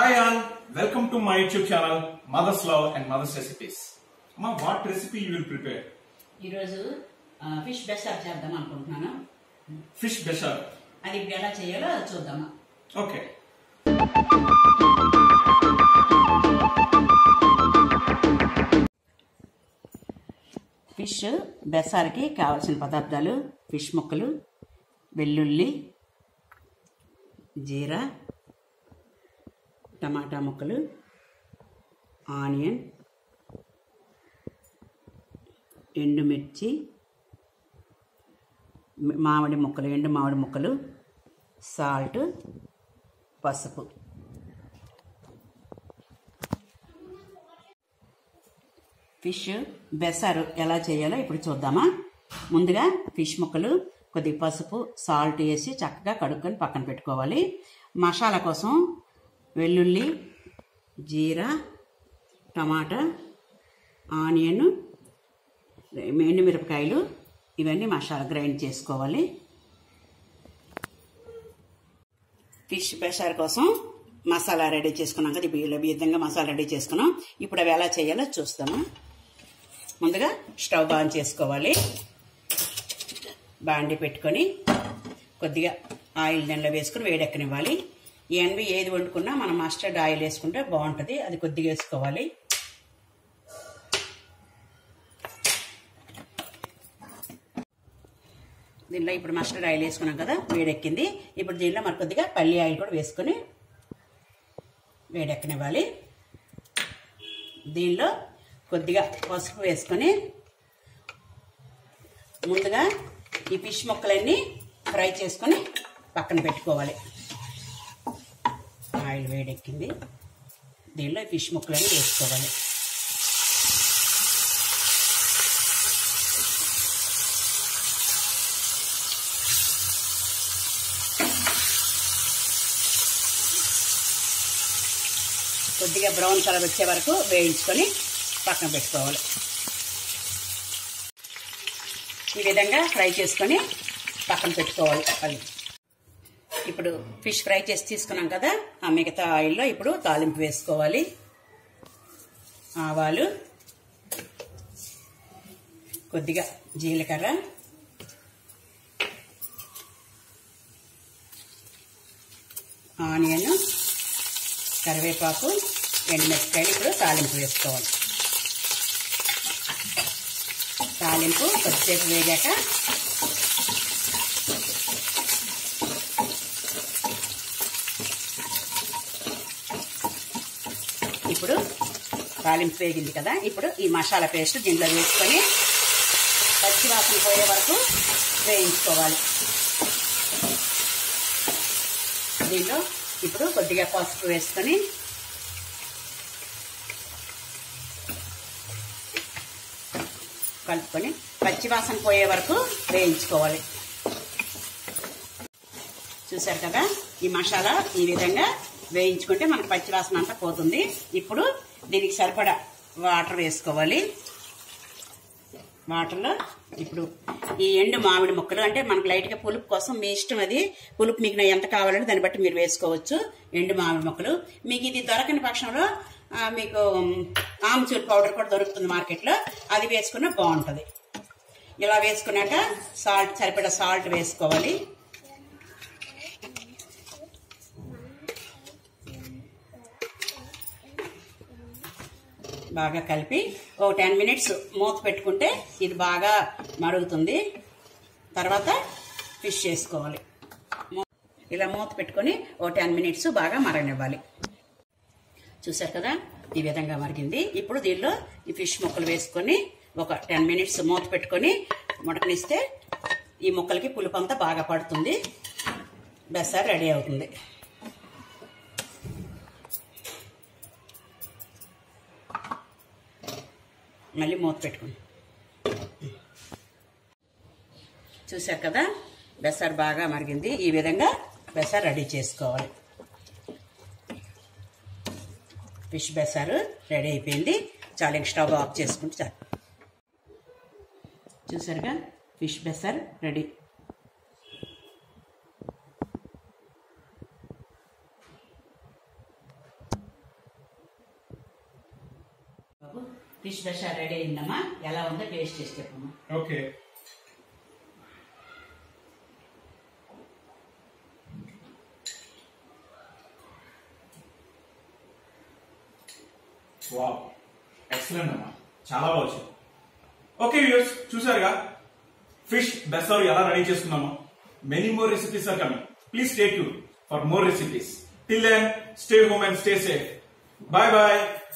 hi all welcome to my YouTube channel mother's love and mother's recipes అమ్మా what recipe you will prepare ఈరోజు ఆ, fish బెసార్ చేద్దాం అనుకుంటున్నాను fish బెషర్ అది ఇప్పుడు ఎలా చేయాలో చూద్దాము ఓకే ఫిష్ బెసార్కి కావాల్సిన పదార్థాలు ఫిష్ ముక్కలు వెల్లుల్లి జీరా టమాటా ముక్కలు ఆనియన్ ఎండుమిర్చి మ- మామిడి ముక్కలు ఎండు మామిడి ముక్కలు సాల్ట్ పసుపు ఫిష్ బెసారు ఎలా చేయాలో ఇప్పుడు చూద్దామా ముందుగా ఫిష్ ముక్కలు కొద్ది పసుపు సాల్ట్ వేసి చక్కగా కడుక్కొని పక్కన పెట్టుకోవాలి మసాలా కోసం వెల్లుల్లి జీరా టమాటా ఆనియన్ ఎండుమిరపకాయలు ఇవన్నీ మసాలా గ్రైండ్ చేసుకోవాలి ఫిష్ బెసార్ కోసం మసాలా రెడీ చేసుకున్నాం కదా ఇప్పుడు ఈ విధంగా మసాలా రెడీ చేసుకున్నాం ఇప్పుడు అవి ఎలా చేయాలో చూస్తాము ముందుగా స్టవ్ ఆన్ చేసుకోవాలి బాండి పెట్టుకొని కొద్దిగా ఆయిల్ దానిలో వేసుకుని వేడెక్కనివ్వాలి ఈ ఎన్వి ఏది వండుకున్నా మనం మస్టర్డ్ ఆయిల్ వేసుకుంటే బాగుంటుంది అది కొద్దిగా వేసుకోవాలి దీనిలో ఇప్పుడు మస్టర్డ్ ఆయిల్ వేసుకున్నాం కదా వేడెక్కింది ఇప్పుడు దీనిలో మరి కొద్దిగా పల్లి ఆయిల్ కూడా వేసుకొని వేడెక్కనివ్వాలి దీనిలో కొద్దిగా పసుపు వేసుకొని ముందుగా ఈ ఫిష్ ముక్కలన్నీ ఫ్రై చేసుకొని పక్కన పెట్టుకోవాలి ఆయిల్ వేడెక్కింది దీనిలో ఈ ఫిష్ ముక్కలన్నీ వేసుకోవాలి కొద్దిగా బ్రౌన్ కలర్ వచ్చే వరకు వేయించుకొని పక్కన పెట్టుకోవాలి ఈ విధంగా ఫ్రై చేసుకొని పక్కన పెట్టుకోవాలి అది ఇప్పుడు ఫిష్ ఫ్రై చేసి తీసుకున్నాం కదా ఆ మిగతా ఆయిల్లో ఇప్పుడు తాలింపు వేసుకోవాలి ఆవాలు కొద్దిగా జీలకర్ర ఆనియన్ కరివేపాకు ఎండుమిరపకాయలు ఇప్పుడు తాలింపు వేసుకోవాలి తాలింపు కొద్దిసేపు వేగాక ఇప్పుడు తాలింపు వేగింది కదా ఇప్పుడు ఈ మసాలా పేస్ట్ దీంట్లో వేసుకొని పచ్చి వాసన పోయే వరకు వేయించుకోవాలి దీనిలో ఇప్పుడు కొద్దిగా పసుపు వేసుకొని కలుపుకొని పచ్చివాసన పోయే వరకు వేయించుకోవాలి చూసారు కదా ఈ మసాలా ఈ విధంగా వేయించుకుంటే మనకు పచ్చివాసన అంతా పోతుంది ఇప్పుడు దీనికి సరిపడా వాటర్ వేసుకోవాలి వాటర్లో ఇప్పుడు ఈ ఎండు మామిడి ముక్కలు అంటే మనకు లైట్గా పులుపు కోసం మీ ఇష్టం అది పులుపు మీకు ఎంత కావాలంటే దాన్ని బట్టి మీరు వేసుకోవచ్చు ఎండు మామిడి ముక్కలు మీకు ఇది దొరకని పక్షంలో ఆ, మీకు ఆమ్చూర్ పౌడర్ కూడా దొరుకుతుంది మార్కెట్లో అది వేసుకున్నా బాగుంటుంది ఇలా వేసుకున్నాక సాల్ట్ సరిపడా సాల్ట్ వేసుకోవాలి బాగా కలిపి ఒక టెన్ మినిట్స్ మూత పెట్టుకుంటే ఇది బాగా మరుగుతుంది తర్వాత ఫిష్ చేసుకోవాలి మూ- ఇలా మూత పెట్టుకొని ఒక టెన్ మినిట్స్ బాగా మరగనివ్వాలి చూసారు కదా ఈ విధంగా మరిగింది ఇప్పుడు దీనిలో ఈ ఫిష్ ముక్కలు వేసుకొని ఒక టెన్ మినిట్స్ మూత పెట్టుకొని ముడకనిస్తే ఈ ముక్కలకి పులుపు అంతా బాగా పడుతుంది బెసార్ రెడీ అవుతుంది మళ్ళీ మూత పెట్టుకుని చూశారు కదా బెసార్ బాగా మరిగింది ఈ విధంగా బెసార్ రెడీ చేసుకోవాలి ఫిష్ బెసారు రెడీ అయిపోయింది చాలా ఇంక స్టవ్ ఆఫ్ చేసుకుంటే చాలు చూసారుగా ఫిష్ బెసార్ రెడీ ఫిష్ దశ రెడీ అయిందమ్మా ఎలా ఉందో టేస్ట్ చేసి చెప్పమ్మా ఓకే వావ్ ఎక్సలెంట్ అమ్మా చాలా బాగా వచ్చింది ఓకే వ్యూస్ చూసారుగా ఫిష్ బెసర్ ఎలా రెడీ చేసుకున్నామో many more recipes are coming please stay tune for more recipes till then stay home and stay safe bye bye